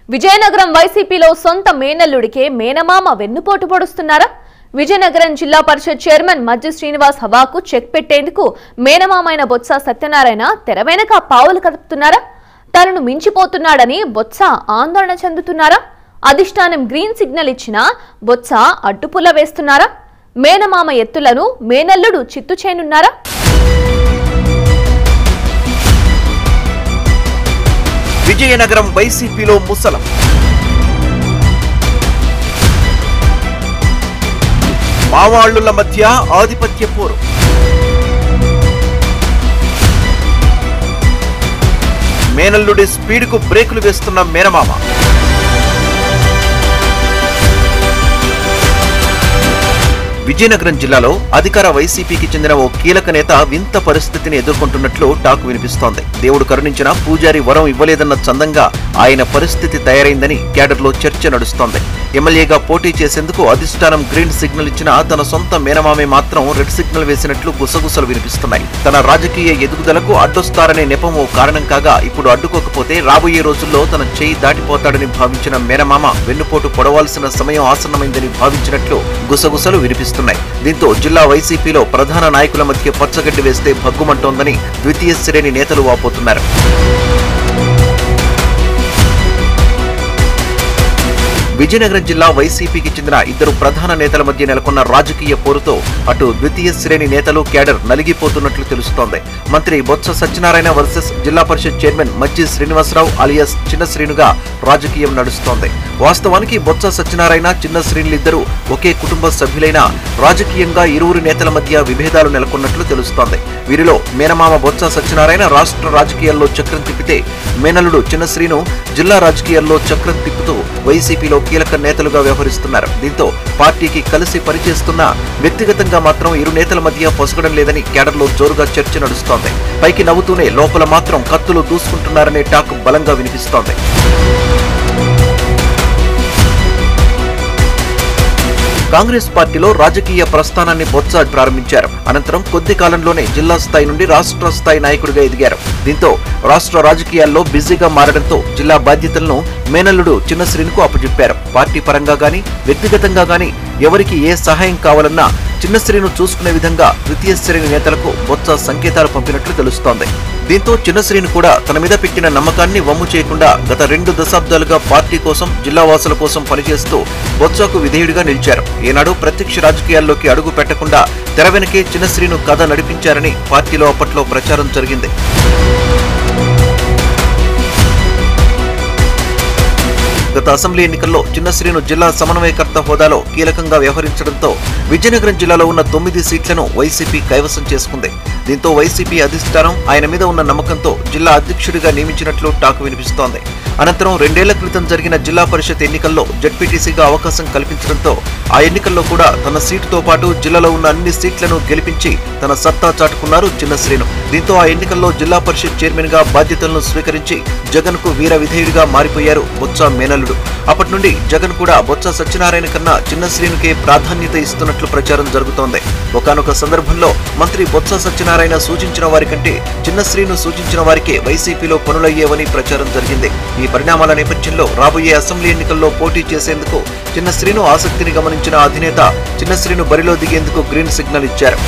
విజయనగరం వైసీపీలో సొంత మేనల్లుడికే మేనమామ వెన్నుపోటు పొడుస్తున్నారా విజయనగరం జిల్లా పరిషత్ చైర్మన్ మజ్జి శ్రీనివాస్ హవాకు చెక్ పెట్టేందుకు మేనమామైన బొత్స సత్యనారాయణ తెర వెనక పావులు కదుపుతున్నారా తనను మించిపోతున్నాడని బొత్స ఆందోళన చెందుతున్నారా అధిష్టానం గ్రీన్ సిగ్నల్ ఇచ్చినా బొత్స అడ్డుపుల్ల వేస్తున్నారా మేనమామ ఎత్తులను మేనల్లుడు చిత్తు చేయనున్నారా విజయనగరం వైసీపీలో ముసలం మావాళ్లుల మధ్య ఆధిపత్య పోరు మేనల్లుడి స్పీడ్కు బ్రేకులు వేస్తున్న మేనమామ విజయనగరం జిల్లాలో అధికార వైసీపీకి చెందిన ఓ కీలక నేత వింత పరిస్థితిని ఎదుర్కొంటున్నట్లు టాక్ వినిపిస్తోంది దేవుడు కరుణించిన పూజారి వరం ఇవ్వలేదన్న చందంగా ఆయన పరిస్థితి తయారైందని క్యాడర్లో చర్చ నడుస్తోంది ఎమ్మెల్యేగా పోటీ చేసేందుకు అధిష్టానం గ్రీన్ సిగ్నల్ ఇచ్చినా తన సొంత మేనమామే మాత్రం రెడ్ సిగ్నల్ వేసినట్లు గుసగుసలు వినిపిస్తున్నాయి తన రాజకీయ ఎదుగుదలకు అడ్డొస్తారనే నెపం ఓ కారణం కాగా ఇప్పుడు అడ్డుకోకపోతే రాబోయే రోజుల్లో తన చేయి దాటిపోతాడని భావించిన మేనమామ వెన్నుపోటు పొడవాల్సిన సమయం ఆసన్నమైందని భావించినట్లు గుసగుసలు వినిపిస్తున్నాయి దీంతో జిల్లా వైసీపీలో ప్రధాన నాయకుల మధ్య పచ్చగడ్డి వేస్తే భగ్గుమంటోందని ద్వితీయ శ్రేణి నేతలు వాపోతున్నారు విజయనగరం జిల్లా వైసీపీకి చెందిన ఇద్దరు ప్రధాన నేతల మధ్య నెలకొన్న రాజకీయ పోరుతో అటు ద్వితీయ శ్రేణి నేతలు క్యాడర్ నలిగిపోతున్నట్లు తెలుస్తోంది మంత్రి Botsa Satyanarayana versus Zilla Parishad chairman Majji Srinivasarao alias Chinna శ్రీనుగా రాజకీయం నడుస్తోంది వాస్తవానికి బొత్స సత్యనారాయణ చిన్న శ్రీనులిద్దరూ ఒకే కుటుంబ సభ్యులైన రాజకీయంగా ఇరువురు నేతల మధ్య విభేదాలు నెలకొన్నట్లు తెలుస్తోంది వీరిలో మేనమామ బొత్స సత్యనారాయణ రాష్ట్ర రాజకీయాల్లో చక్రం తిప్పితే మేనలుడు చిన్న శ్రీను జిల్లా రాజకీయాల్లో చక్రం తిప్పుతూ వైసీపీలో కీలక నేతలుగా వ్యవహరిస్తున్నారు దీంతో పార్టీకి కలిసి పనిచేస్తున్న వ్యక్తిగతంగా మాత్రం ఇరు నేతల మధ్య పొసగడం లేదని క్యాడర్లో జోరుగా చర్చ నడుస్తోంది పైకి నవ్వుతూనే లోపల మాత్రం కత్తులు దూసుకుంటున్నారనే టాక్ బలంగా వినిపిస్తోంది కాంగ్రెస్ పార్టీలో రాజకీయ ప్రస్థానాన్ని బొత్స ప్రారంభించారు అనంతరం కొద్ది కాలంలోనే జిల్లా స్థాయి నుండి రాష్ట్ర స్థాయి నాయకుడిగా ఎదిగారు దీంతో రాష్ట్ర రాజకీయాల్లో బిజీగా మారడంతో జిల్లా బాధ్యతలను మేనల్లుడు చిన్న శ్రీనుకు అప్పచెప్పారు పార్టీ పరంగా గాని వ్యక్తిగతంగా గాని ఎవరికి ఏ సహాయం కావాలన్నా చిన్న శ్రీను చూసుకునే విధంగా ద్వితీయ శ్రేణి నేతలకు బొత్స సంకేతాలు పంపినట్లు తెలుస్తోంది దీంతో చిన్న శ్రీను కూడా తన మీద పెట్టిన నమ్మకాన్ని వమ్ము చేయకుండా గత రెండు దశాబ్దాలుగా పార్టీ కోసం జిల్లా వాసుల కోసం పనిచేస్తూ బొత్సకు విధేయుడిగా నిలిచారు ఈనాడు ప్రత్యక్ష రాజకీయాల్లోకి అడుగు పెట్టకుండా తెర వెనకే చిన్న శ్రీను కథ నడిపించారని పార్టీలో అప్పట్లో ప్రచారం జరిగింది గత అసెంబ్లీ ఎన్నికల్లో చిన్న శ్రీను జిల్లా సమన్వయకర్త హోదాలో కీలకంగా వ్యవహరించడంతో విజయనగరం జిల్లాలో ఉన్న తొమ్మిది సీట్లను వైసీపీ కైవసం చేసుకుంది దీంతో వైసీపీ అధిష్టానం ఆయన మీద ఉన్న నమ్మకంతో జిల్లా అధ్యక్షుడిగా నియమించినట్లు టాక్ వినిపిస్తోంది అనంతరం రెండేళ్ల క్రితం జరిగిన జిల్లా పరిషత్ ఎన్నికల్లో జడ్పీటీసీగా అవకాశం కల్పించడంతో ఆ ఎన్నికల్లో కూడా తన సీటుతో పాటు జిల్లాలో ఉన్న అన్ని సీట్లను గెలిపించి తన సత్తా చాటుకున్నారు చిన్న శ్రీను దీంతో ఆ ఎన్నికల్లో జిల్లా పరిషత్ చైర్మన్ గా బాధ్యతలను స్వీకరించి జగన్ కు వీర విధేయుడిగా మారిపోయారు బొత్స మేనల్లుడు అప్పటి నుండి జగన్ కూడా బొత్స సత్యనారాయణ కన్నా చిన్న శ్రీనుకే ప్రాధాన్యత ఇస్తున్నట్లు ప్రచారం జరుగుతోంది ఒకనొక సందర్భంలో మంత్రి బొత్స సత్యనారాయణ సూచించిన వారి కంటే చిన్న శ్రీను సూచించిన వారికే వైసీపీలో పనులయ్యేవని ప్రచారం జరిగింది ఈ పరిణామాల నేపథ్యంలో రాబోయే అసెంబ్లీ ఎన్నికల్లో పోటీ చేసేందుకు చిన్న శ్రీను ఆసక్తిని గమనించిన అధినేత చిన్న శ్రీను బరిలో దిగేందుకు గ్రీన్ సిగ్నల్ ఇచ్చారు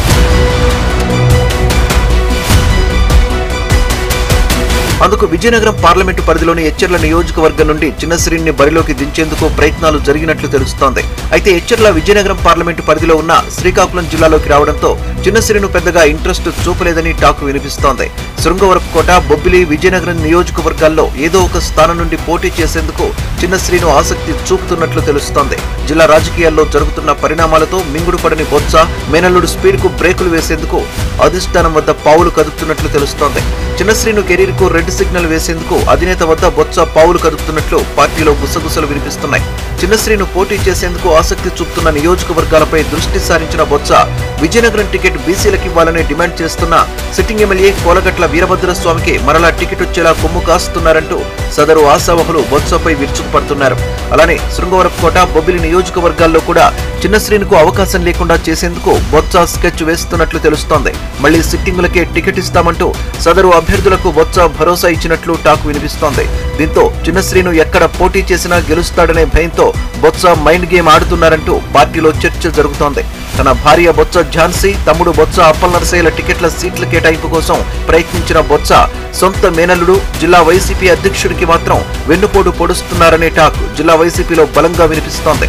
అందుకు విజయనగరం పార్లమెంటు పరిధిలోని ఎచ్చెర్ల నియోజకవర్గం నుండి చిన్నశ్రీని బరిలోకి దించేందుకు ప్రయత్నాలు జరిగినట్లు తెలుస్తోంది అయితే ఎచ్చెర్ల విజయనగరం పార్లమెంటు పరిధిలో ఉన్న శ్రీకాకుళం జిల్లాలోకి రావడంతో చిన్నశ్రీను పెద్దగా ఇంట్రెస్ట్ చూపలేదని టాక్ వినిపిస్తోంది శృంగవరపుకోట బొబ్బిలి విజయనగరం నియోజకవర్గాల్లో ఏదో ఒక స్థానం నుండి పోటీ చేసేందుకు చిన్నశ్రీను ఆసక్తి చూపుతున్నట్లు తెలుస్తోంది జిల్లా రాజకీయాల్లో జరుగుతున్న పరిణామాలతో మింగుడు పడని బొత్స మేనల్లుడు స్పీడ్ కు బ్రేకులు వేసేందుకు అధిష్టానం వద్ద పావులు కదుపుతున్నట్లు తెలుస్తోంది చిన్నశ్రీను కెరీర్ కు రెడ్ సిగ్నల్ వేసేందుకు అధినేత వద్ద బొత్స పావులు కదుపుతున్నట్లు పార్టీలో గుసగుసలు వినిపిస్తున్నాయి చిన్నశ్రీను పోటీ చేసేందుకు ఆసక్తి చూపుతున్న నియోజకవర్గాలపై దృష్టి సారించిన బొత్స విజయనగరం టికెట్ బీసీలకు ఇవ్వాలని డిమాండ్ చేస్తున్న సిట్టింగ్ ఎమ్మెల్యే కోలగట్ల వీరభద్రస్వామికి మరలా టికెట్ వచ్చేలా కొమ్ము కాస్తున్నారంటూ సదరు ఆశావహులు బొత్సపై విరుచుకుపడుతున్నారు అలానే శృంగవరపుకోట బొబ్బిలి నియోజకవర్గాల్లో కూడా చిన్నశ్రీనుకు అవకాశం లేకుండా చేసేందుకు బొత్స స్కెచ్ వేస్తున్నట్లు తెలుస్తోంది మళ్లీ సిట్టింగులకే టికెట్ ఇస్తామంటూ సదరు అభ్యర్థి అభ్యర్థులకు బొత్స భరోసా ఇచ్చినట్లు టాక్ వినిపిస్తోంది దీంతో చిన్నశ్రీను ఎక్కడ పోటీ చేసినా గెలుస్తాడనే భయంతో బొత్స మైండ్ గేమ్ ఆడుతున్నారంటూ పార్టీలో చర్చ జరుగుతోంది తన భార్య బొత్స ఝాన్సీ తమ్ముడు బొత్స అప్పలనరసయ్యల టికెట్ల సీట్ల కేటాయింపు కోసం ప్రయత్నించిన బొత్స సొంత మేనల్లుడు జిల్లా వైసీపీ అధ్యక్షుడికి మాత్రం వెన్నుపోటు పొడుస్తున్నారనే టాక్ జిల్లా వైసీపీలో బలంగా వినిపిస్తోంది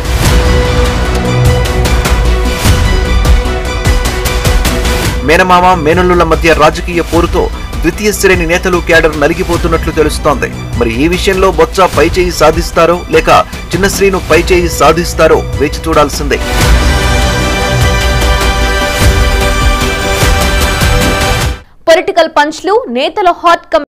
మేనమామ మేనల్లుల మధ్య రాజకీయ పోరుతో ద్వితీయ శ్రేణి నేతలు క్యాడర్ నలిగిపోతున్నట్లు తెలుస్తోంది మరి ఈ విషయంలో బొత్స పైచేయి సాధిస్తారో లేక చిన్నశ్రీను పైచేయి సాధిస్తారో వేచి చూడాల్సిందే పొలిటికల్ పంచ్లు నేతల హాట్ కమ్